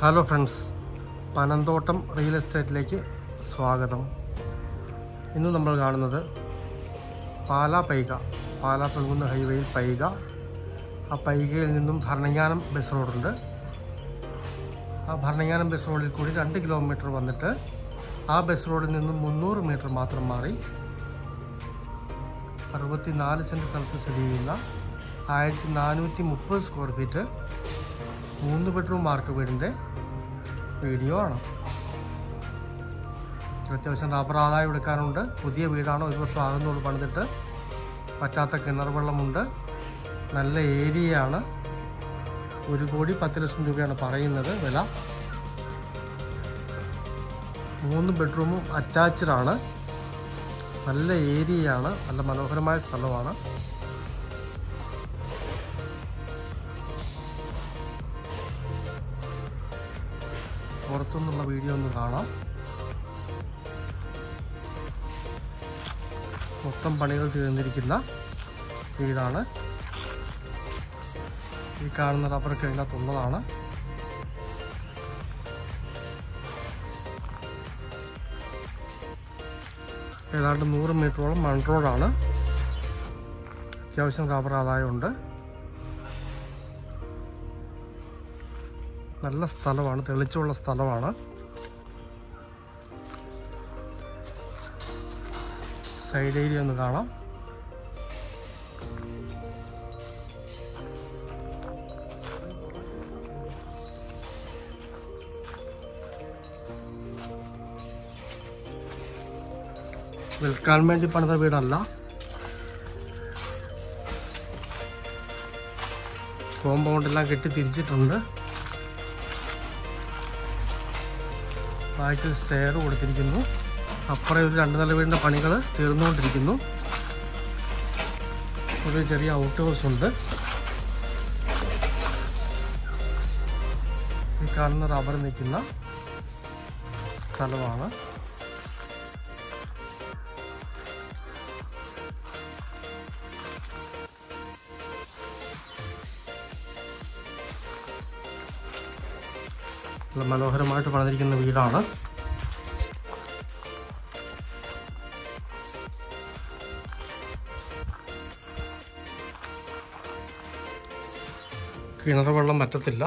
hello friends Panamthottam real എസ്റ്റേറ്റിലേക്ക് സ്വാഗതം ഇന്ന് നമ്മൾ കാണുന്നത് പാലാ പൈക പാലാ പെൽകുന്ന് ഹൈവേയിൽ പൈക ആ പൈകയിൽ നിന്നും ഭരണങ്ങാനം ബസ് റോഡുണ്ട് ആ ഭരണങ്ങാനം ബസ് റോഡിൽ കൂടി രണ്ട് കിലോമീറ്റർ വന്നിട്ട് ആ ബസ് റോഡിൽ നിന്നും മുന്നൂറ് മീറ്റർ മാത്രം മാറി അറുപത്തിനാല് സെൻറ്റ് സ്ഥലത്ത് സ്ഥിതി ചെയ്യുന്ന ആയിരത്തി നാനൂറ്റി മുപ്പത് സ്ക്വയർ ഫീറ്റ് മൂന്ന് ബെഡ്റൂം മാർക്ക് വീടിൻ്റെ വീഡിയോ ആണ് അത്യാവശ്യം റബ്ബർ ആദായം എടുക്കാനുണ്ട് പുതിയ വീടാണ് ഒരു വർഷം ആകുന്നുള്ളൂ പണിതിട്ട് പറ്റാത്ത കിണർ വെള്ളമുണ്ട് നല്ല ഏരിയയാണ് ഒരു കോടി പത്ത് ലക്ഷം രൂപയാണ് പറയുന്നത് വില മൂന്ന് ബെഡ്റൂമും അറ്റാച്ച്ഡ് ആണ് നല്ല ഏരിയയാണ് നല്ല മനോഹരമായ സ്ഥലമാണ് പുറത്തുനിന്നുള്ള വീഡിയോ ഒന്ന് കാണാം മൊത്തം പണികൾ തീർന്നിരിക്കുന്ന വീടാണ് ഈ കാണുന്ന റബ്ബർ കഴിഞ്ഞത്തുള്ളതാണ് ഏതാണ്ട് നൂറ് മീറ്ററോളം മൺ റോഡാണ് അത്യാവശ്യം റബ്ബർ ആദായമുണ്ട് നല്ല സ്ഥലമാണ് തെളിച്ചുള്ള സ്ഥലമാണ് സൈഡ് ഏരിയ ഒന്ന് കാണാം വിൽക്കാൻ വേണ്ടി പണിത വീടല്ല കോമ്പൗണ്ട് എല്ലാം കെട്ടി തിരിച്ചിട്ടുണ്ട് ബാക്കിൽ സ്റ്റെയർ കൊടുത്തിരിക്കുന്നു അപ്പുറം ഒരു രണ്ട് നില വീടിൻ്റെ പണികൾ തീർന്നുകൊണ്ടിരിക്കുന്നു ഒരു ചെറിയ ഔട്ട് ഹൗസ് ഉണ്ട് ഈ കാണുന്ന റബ്ബർ നിൽക്കുന്ന സ്ഥലമാണ് നല്ല മനോഹരമായിട്ട് പണിതിരിക്കുന്ന വീടാണ് കിണർ വെള്ളം പറ്റത്തില്ല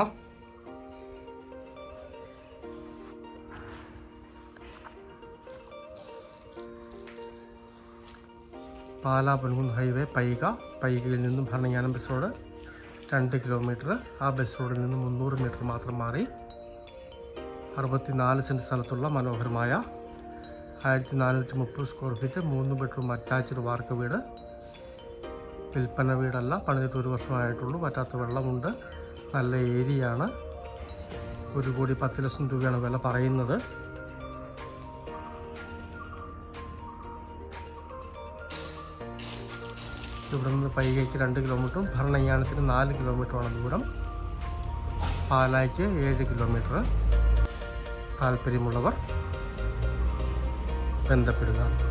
പാലാ പെൺകുന്ന് ഹൈവേ പൈക പൈകയിൽ നിന്നും ഭരണങ്ങാനം ബസ് റോഡ് രണ്ട് കിലോമീറ്റർ ആ ബസ് റോഡിൽ നിന്ന് മുന്നൂറ് മീറ്റർ മാത്രം മാറി അറുപത്തിനാല് സെൻറ്റ് സ്ഥലത്തുള്ള മനോഹരമായ ആയിരത്തി നാനൂറ്റി മുപ്പത് സ്ക്വയർ ഫീറ്റ് മൂന്ന് ബെഡ്റൂം അറ്റാച്ച്ഡ് വാർക്ക് വീട് വിൽപ്പന വീടല്ല പണിതിട്ട് ഒരു വർഷമായിട്ടുള്ളൂ പറ്റാത്ത വെള്ളമുണ്ട് നല്ല ഏരിയയാണ് ഒരു കോടി പത്ത് ലക്ഷം രൂപയാണ് വില പറയുന്നത് ഇവിടെ നിന്ന് പൈകയ്ക്ക് രണ്ട് കിലോമീറ്ററും ഭരണങ്ങാനത്തിന് നാല് കിലോമീറ്ററുമാണ് ദൂരം പാലായ്ക്ക് ഏഴ് കിലോമീറ്റർ താല്പര്യമുള്ളവർ ബന്ധപ്പെടുക